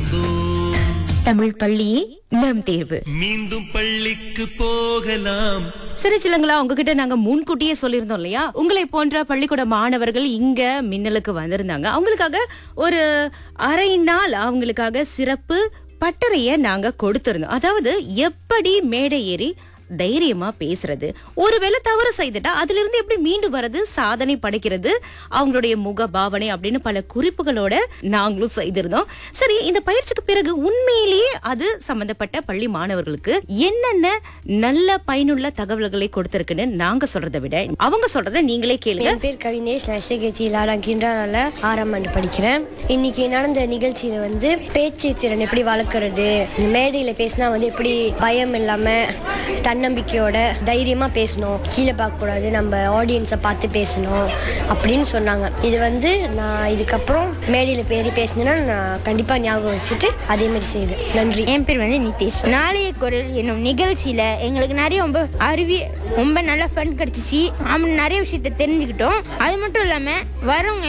மறந்தோம் தமிழ் பள்ளியே நம் தேர்வு மீண்டும் பள்ளிக்கு போகலாம் சிறுச்சிலங்களா உங்ககிட்ட நாங்க முன்கூட்டியே சொல்லியிருந்தோம் இல்லையா உங்களை போன்ற பள்ளிக்கூட மாணவர்கள் இங்க மின்னலுக்கு வந்திருந்தாங்க அவங்களுக்காக ஒரு அரை நாள் அவங்களுக்காக சிறப்பு பட்டறைய நாங்க கொடுத்திருந்தோம் அதாவது எப்படி மேடை ஏறி தைரியமா பேசுறது ஒருவேளை தவறு செய்துட்டா அதுல இருந்து எப்படி மீண்டு வர்றது சாதனை படைக்கிறது அவங்களுடைய முக பாவனை அப்படின்னு பல குறிப்புகளோட நாங்களும் செய்திருந்தோம் சரி இந்த பயிற்சிக்கு பிறகு உண்மையிலேயே அது சம்பந்தப்பட்ட பள்ளி மாணவர்களுக்கு என்னென்ன நல்ல பயனுள்ள தகவல்களை கொடுத்திருக்குன்னு நாங்க சொல்றதை விட அவங்க சொல்றதை நீங்களே கேளுங்க என் பேர் கவினேஷ் நான் எஸ்ஏகேச்சி லாடா கிண்டாரால ஆறாம் ஆண்டு படிக்கிறேன் இன்னைக்கு நடந்த நிகழ்ச்சியில வந்து பேச்சு திறன் எப்படி வளர்க்கறது இந்த மேடையில் பேசினா வந்து எப்படி பயம் இல்லாம தன்னம்பிக்கையோட தைரியமா பேசணும் கீழே பார்க்கக்கூடாது நம்ம ஆடியன்ஸை பார்த்து பேசணும் அப்படின்னு சொன்னாங்க இது வந்து நான் இதுக்கப்புறம் மேடையில் பேரி பேசினேன்னா நான் கண்டிப்பா ஞாபகம் வச்சுட்டு அதே மாதிரி செய்வேன் நன்றி என் பேர் வந்து நிதிஷ் நாளைய குரல் என்னும் நிகழ்ச்சியில எங்களுக்கு நிறைய ரொம்ப அருவி ரொம்ப நல்ல ஃபன் கிடைச்சிச்சு ஆமா நிறைய விஷயத்த தெரிஞ்சுக்கிட்டோம் அது மட்டும் இல்லாம வரவங்க